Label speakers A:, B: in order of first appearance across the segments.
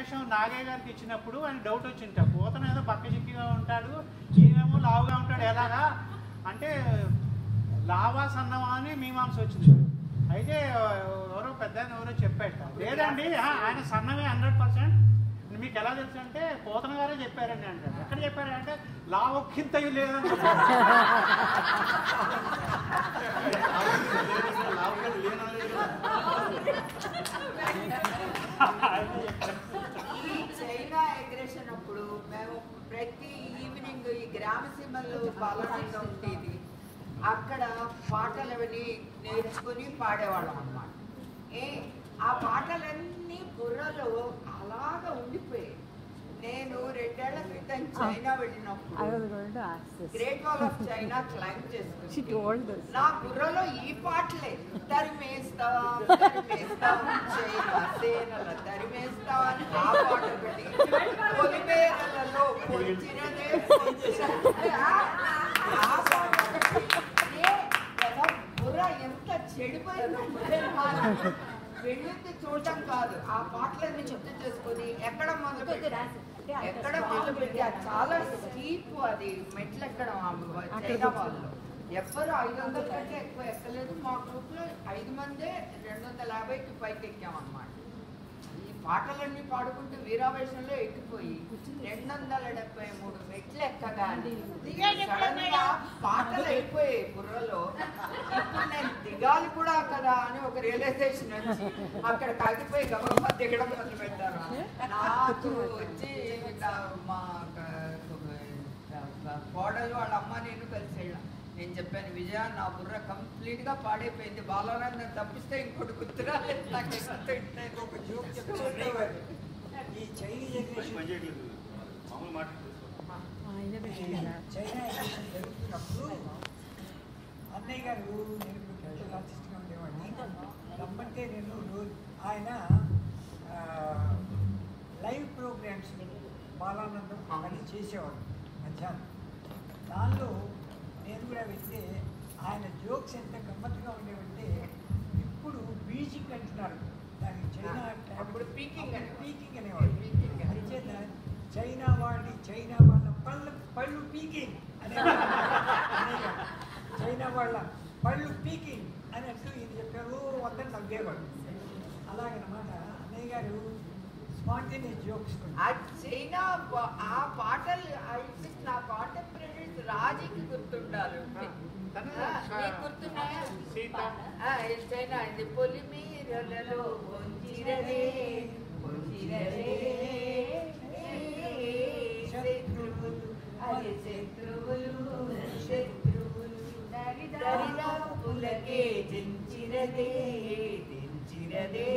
A: వేషం నాగయ్య గారికి ఇచ్చినప్పుడు ఆయన డౌట్ వచ్చింట పోతన ఏదో బక్క చిక్కిగా ఉంటాడు ఈయనేమో లావుగా ఉంటాడు ఎలాగా అంటే లావా సన్నమా అని మీమాంస వచ్చింది అయితే ఎవరో పెద్ద ఆయన ఎవరో చెప్పాట లేదండి ఆ, ఆయన సన్నమే హండ్రెడ్ పర్సెంట్ మీకు ఎలా తెలుసు అంటే పోతన గారే చెప్పారండి అంటారు ఎక్కడ చెప్పారంటే లావొక్కింతయు లేదని చెప్పారు
B: ఈ చైనా అగ్రెషన్ అప్పుడు మేము ప్రతి ఈవినింగ్ ఈ గ్రామ సీమల్లో పాలనంగా ఉండేది అక్కడ పాటలు అవన్నీ నేర్చుకుని పాడేవాళ్ళం అన్నమాట ఏ ఆ పాటలన్నీ బుర్రలో అలాగా ఉండిపోయాయి నేను రెండేళ్ల క్రితం చైనా
C: I
B: వెళ్ళినప్పుడు
C: was going to ask this.
B: Great wall of China claim
C: She
B: చేసుకుంది
C: told this.
B: నా బుర్రలో ఈ పాటలే తరిమేస్తాం తరిమేస్తాం చైనా సేనల తరిమేస్తాం అని ఆ పాట ఒకటి పొలిమేరలలో పొలిచినదే పొలిచినదే ఆ ఆ పాట ఒకటి. ఏ, ఎలా బుర్ర ఎంత చెడిపోయిందంటే వెళ్ళింది చూడటం కాదు ఆ పాటలన్నీ గుర్తు చేసుకొని ఎక్కడ మొదలు పెట్టాను ఎక్కడ మొదలు పెట్టి అది చాలా స్టీప్ అది మెట్లు ఎక్కడం ఆ చైనా వాళ్ళు ఎవ్వరు ఐదు వందల కంటే ఎక్కువ ఎక్కలేదు మా గ్రూప్ లో ఐదు మందే రెండు వందల యాభైకి పైకి ఎక్కామన్నమాట ఈ పాటలన్నీ పాడుకుంటూ వీరావేశంలో ఎక్కిపోయి రెండు వందల డెబ్బై మూడు మెట్లు ఎక్కగానే సడన్ గా పాటలు అయిపోయాయి బుర్రలో ఇప్పుడు నేను దిగాలి కూడా కదా అని ఒక రియలైజేషన్ వచ్చి అక్కడ కాగిపోయి గబగబా దిగడం మొదలు పెట్టారు నాకు వచ్చి నా మా క- కోడలు వాళ్ళ అమ్మ నేను కలిసి వెళ్ళాం నేను చెప్పాను విజయ నా బుర్ర కంప్లీట్ గా పాడైపోయింది బాలరాన్ని తప్పిస్తే ఇంకోటి గుర్తురాలేదు నాకు ఎంత ఇంట్రెస్ట్ ఒక జోక్ చెప్పేవాడు
D: ఈ చైనీస్ ఎగ్జిబిషన్
C: ఆయన పెట్టిందా?
D: చైనా ఎగ్జిబిషన్ జరుగుతున్నప్పుడు అన్నయ్య గారు నేను ఇప్పుడు క్యాజువల్ ఆర్టిస్ట్గా ఉండేవాడిని రమ్మంటే నేను రోజు ఆయన ఆ, లైవ్ ప్రోగ్రామ్స్ బాలానందం అని చేసేవాడు మధ్యాహ్నం దానిలో నేను కూడా వెళ్తే ఆయన జోక్స్ ఎంత గమ్మత్తుగా ఉండేవంటే ఇప్పుడు బీజింగ్ అంటున్నారు దానికి చైనా
B: అప్పుడు పీకింగ్ అనేవాడు.
D: పీకింగ్ అనేవాడు
B: పీకింగ్.
D: అంచేత చైనా వాళ్ళని చైనా వాళ్ళ పళ్ళు పళ్ళు పీకింగ్ అనేవాడు అనేవాడు. చైనా వాళ్ళ పళ్ళు పీకింగ్ అని అంటూ ఈయన చెప్పారు వద్దని నవ్వేవాడు అలాగనమాట అన్నయ్య గారు స్పాంటేనియస్ జోక్స్
B: ఆ చైనా పా- ఆ పాటలు ఐ థింక్ నా కాంటెంపరీస్ రాజీకి గుర్తుండాలి ఆ, నీకు గుర్తున్నాయా
A: సీత
B: ఆ, ఈ చైనా ఇది పొలిమీరలలో పొంచిరదే పొంచిరదే శత్రువులు అది శత్రువులు శత్రువులు దరిదాపులకే దించిరదే దించిరదే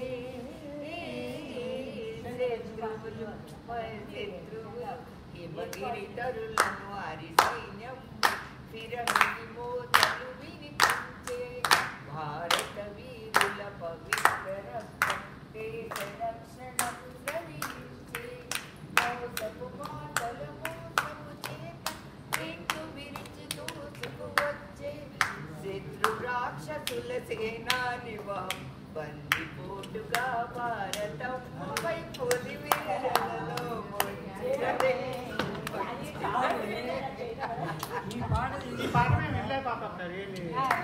B: శత్రువులు శత్రువులు హిమగిరి తరులను హరి సైన్యం పిరమిడి మోతలు వినిపించే భారత వీరుల పవిత్ర రక్తం దేశ రక్షణకు ప్రవహించే మోసపు మాటల మోసపు చేత ఇంటు విరిచి దూసుకు వచ్చే శత్రు రాక్షసుల సేనానివా బందిపోటుగా భారతం పై పొలి వీరలలో ముంచిరదే, ముంచిరదే.
D: ఈ పాట
A: ఈ పాట మేము వెళ్ళే పాపం సార్ ఏంటి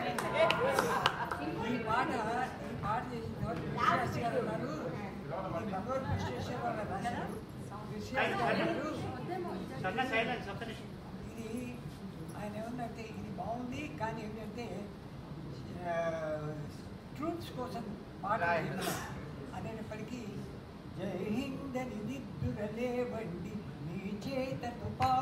D: ఈ పాట ఈ పాట చేసిన తర్వాత కృష్ణశాస్త్రి గారు ఉన్నారు ఈ బంగారు కృష్ణశాస్త్రి గారు రాశారు కృష్ణశాస్త్రి గారు
A: సన్న సైలెన్స్ ఒక్క నిమిషం
D: ఇది ఆయన ఏమన్నంటే ఇది బాగుంది కానీ ఏంటంటే ట్రూప్స్ కోసం పాట
B: Right.
D: చేద్దాం అనేటప్పటికీ జై హింద్ అని దిద్దురలేవండి నీ చేత తుపాకు